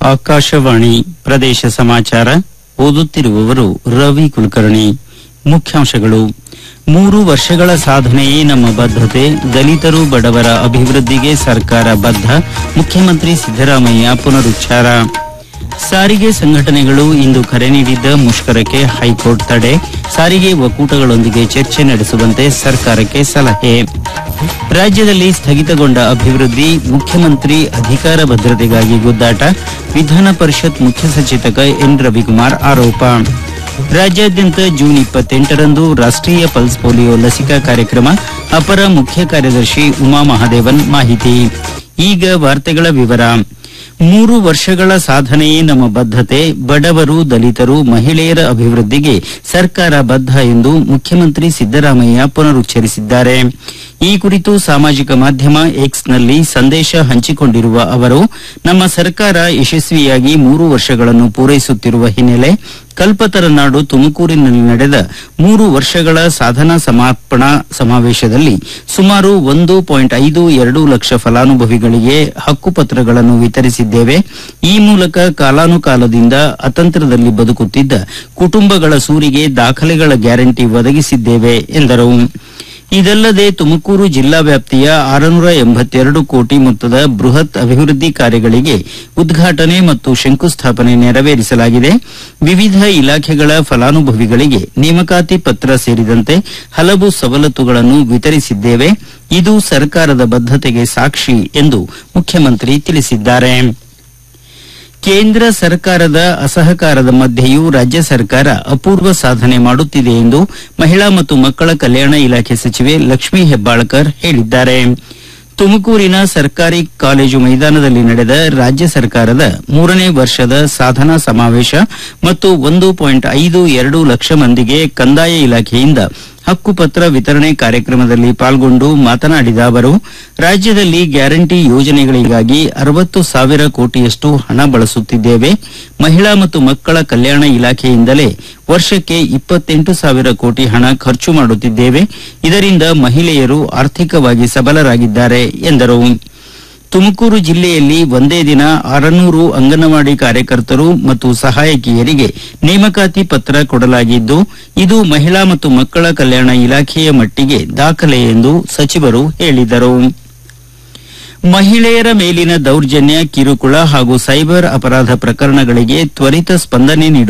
ಆಕಾಶವಾಣಿ ಪ್ರದೇಶ ಸಮಾಚಾರ ಓದುತ್ತಿರುವವರು ರವಿ ಕುಲಕರ್ಣಿ ಮುಖ್ಯಾಂಶಗಳು ಮೂರು ವರ್ಷಗಳ ಸಾಧನೆಯೇ ನಮ್ಮ ಬದ್ಧತೆ ದಲಿತರು ಬಡವರ ಅಭಿವೃದ್ಧಿಗೆ ಸರ್ಕಾರ ಬದ್ಧ ಮುಖ್ಯಮಂತ್ರಿ ಸಿದ್ದರಾಮಯ್ಯ ಪುನರುಚ್ಚಾರ ಸಾರಿಗೆ ಸಂಘಟನೆಗಳು ಇಂದು ಕರೆ ನೀಡಿದ್ದ ಮುಷ್ಕರಕ್ಕೆ ಹೈಕೋರ್ಟ್ ತಡೆ ಸಾರಿಗೆ ಒಕ್ಕೂಟಗಳೊಂದಿಗೆ ಚರ್ಚೆ ನಡೆಸುವಂತೆ ಸರ್ಕಾರಕ್ಕೆ ಸಲಹೆ ರಾಜ್ಯದಲ್ಲಿ ಸ್ಥಗಿತಗೊಂಡ ಅಭಿವೃದ್ಧಿ ಮುಖ್ಯಮಂತ್ರಿ ಅಧಿಕಾರ ಭದ್ರತೆಗಾಗಿ ಗುದ್ದಾಟ ವಿಧಾನ ಪರಿಷತ್ ಮುಖ್ಯ ಸಚೇತಕ ಎನ್ ರವಿಕುಮಾರ್ ಆರೋಪ ರಾಜ್ಯಾದ್ಯಂತ ಜೂನ್ ಇಪ್ಪತ್ತೆಂಟರಂದು ರಾಷ್ಟ್ರೀಯ ಪಲ್ಸ್ ಪೋಲಿಯೋ ಲಸಿಕಾ ಕಾರ್ಯಕ್ರಮ ಅಪರ ಮುಖ್ಯ ಕಾರ್ಯದರ್ಶಿ ಉಮಾ ಮಹಾದೇವನ್ ಮಾಹಿತಿ ಈಗ ವಾರ್ತೆಗಳ ವಿವರ ಮೂರು ವರ್ಷಗಳ ಸಾಧನೆಯೇ ನಮ್ಮ ಬದ್ಧತೆ ಬಡವರು ದಲಿತರು ಮಹಿಳೆಯರ ಅಭಿವೃದ್ಧಿಗೆ ಸರ್ಕಾರ ಬದ್ಧ ಎಂದು ಮುಖ್ಯಮಂತ್ರಿ ಸಿದ್ದರಾಮಯ್ಯ ಪುನರುಚ್ಚರಿಸಿದ್ದಾರೆ ಈ ಕುರಿತು ಸಾಮಾಜಿಕ ಮಾಧ್ಯಮ ಎಕ್ಸ್ನಲ್ಲಿ ಸಂದೇಶ ಹಂಚಿಕೊಂಡಿರುವ ಅವರು ನಮ್ಮ ಸರ್ಕಾರ ಯಶಸ್ವಿಯಾಗಿ ಮೂರು ವರ್ಷಗಳನ್ನು ಪೂರೈಸುತ್ತಿರುವ ಹಿನ್ನೆಲೆ ಕಲ್ಪತರ ನಾಡು ತುಮಕೂರಿನಲ್ಲಿ ನಡೆದ ಮೂರು ವರ್ಷಗಳ ಸಾಧನಾ ಸಮಾಪನಾ ಸಮಾವೇಶದಲ್ಲಿ ಸುಮಾರು ಒಂದು ಪಾಯಿಂಟ್ ಐದು ಎರಡು ಲಕ್ಷ ಫಲಾನುಭವಿಗಳಿಗೆ ಹಕ್ಕುಪತ್ರಗಳನ್ನು ವಿತರಿಸಿದ್ದೇವೆ ಈ ಮೂಲಕ ಕಾಲಾನುಕಾಲದಿಂದ ಅತಂತ್ರದಲ್ಲಿ ಬದುಕುತ್ತಿದ್ದ ಕುಟುಂಬಗಳ ಸೂರಿಗೆ ದಾಖಲೆಗಳ ಗ್ಯಾರಂಟಿ ಒದಗಿಸಿದ್ದೇವೆ ಎಂದರು ಇದಲ್ಲದೆ ತುಮಕೂರು ಜಿಲ್ಲಾ ವ್ಯಾಪ್ತಿಯ ಆರುನೂರ ಎಂಬತ್ತೆರಡು ಕೋಟಿ ಮೊತ್ತದ ಬೃಹತ್ ಅಭಿವೃದ್ಧಿ ಕಾರ್ಯಗಳಿಗೆ ಉದ್ಘಾಟನೆ ಮತ್ತು ಶಂಕುಸ್ಥಾಪನೆ ನೆರವೇರಿಸಲಾಗಿದೆ ವಿವಿಧ ಇಲಾಖೆಗಳ ಫಲಾನುಭವಿಗಳಿಗೆ ನೇಮಕಾತಿ ಪತ್ರ ಸೇರಿದಂತೆ ಹಲವು ಸವಲತ್ತುಗಳನ್ನು ವಿತರಿಸಿದ್ದೇವೆ ಇದು ಸರ್ಕಾರದ ಬದ್ಧತೆಗೆ ಸಾಕ್ಷಿ ಎಂದು ಮುಖ್ಯಮಂತ್ರಿ ತಿಳಿಸಿದ್ದಾರೆ ಕೇಂದ್ರ ಸರ್ಕಾರದ ಅಸಹಕಾರದ ಮಧ್ಯೆಯೂ ರಾಜ್ಯ ಸರ್ಕಾರ ಅಪೂರ್ವ ಸಾಧನೆ ಮಾಡುತ್ತಿದೆ ಎಂದು ಮಹಿಳಾ ಮತ್ತು ಮಕ್ಕಳ ಕಲ್ಯಾಣ ಇಲಾಖೆ ಸಚಿವೆ ಲಕ್ಷ್ಮೀ ಹೆಬ್ಬಾಳ್ಕರ್ ಹೇಳಿದ್ದಾರೆ ತುಮಕೂರಿನ ಸರ್ಕಾರಿ ಕಾಲೇಜು ಮೈದಾನದಲ್ಲಿ ನಡೆದ ರಾಜ್ಯ ಸರ್ಕಾರದ ಮೂರನೇ ವರ್ಷದ ಸಾಧನಾ ಸಮಾವೇಶ ಮತ್ತು ಒಂದು ಪಾಯಿಂಟ್ ಐದು ಎರಡು ಲಕ್ಷ ಮಂದಿಗೆ ಕಂದಾಯ ಇಲಾಖೆಯಿಂದ ಹಕ್ಕುಪತ್ರ ವಿತರಣೆ ಕಾರ್ಯಕ್ರಮದಲ್ಲಿ ಪಾಲ್ಗೊಂಡು ಮಾತನಾಡಿದ ಅವರು ರಾಜ್ಯದಲ್ಲಿ ಗ್ಯಾರಂಟಿ ಯೋಜನೆಗಳಿಗಾಗಿ ಅರವತ್ತು ಸಾವಿರ ಕೋಟಿಯಷ್ಟು ಹಣ ಬಳಸುತ್ತಿದ್ದೇವೆ ಮಹಿಳಾ ಮತ್ತು ಮಕ್ಕಳ ಕಲ್ಯಾಣ ಇಲಾಖೆಯಿಂದಲೇ ವರ್ಷಕ್ಕೆ ಇಪ್ಪತ್ತೆಂಟು ಸಾವಿರ ಕೋಟಿ ಹಣ ಖರ್ಚು ಮಾಡುತ್ತಿದ್ದೇವೆ ಇದರಿಂದ ಮಹಿಳೆಯರು ಆರ್ಥಿಕವಾಗಿ ಸಬಲರಾಗಿದ್ದಾರೆ ಎಂದರು ತುಮಕೂರು ಜಿಲ್ಲೆಯಲ್ಲಿ ಒಂದೇ ದಿನ ಆರನೂರು ಅಂಗನವಾಡಿ ಕಾರ್ಯಕರ್ತರು ಮತ್ತು ಸಹಾಯಕಿಯರಿಗೆ ನೇಮಕಾತಿ ಪತ್ರ ಕೊಡಲಾಗಿದ್ದು ಇದು ಮಹಿಳಾ ಮತ್ತು ಮಕ್ಕಳ ಕಲ್ಯಾಣ ಇಲಾಖೆಯ ಮಟ್ಟಿಗೆ ದಾಖಲೆ ಎಂದು ಸಚಿವರು ಹೇಳಿದರು ಮಹಿಳೆಯರ ಮೇಲಿನ ದೌರ್ಜನ್ಯ ಕಿರುಕುಳ ಹಾಗೂ ಸೈಬರ್ ಅಪರಾಧ ಪ್ರಕರಣಗಳಿಗೆ ತ್ವರಿತ ಸ್ಪಂದನೆ ನೀಡುವ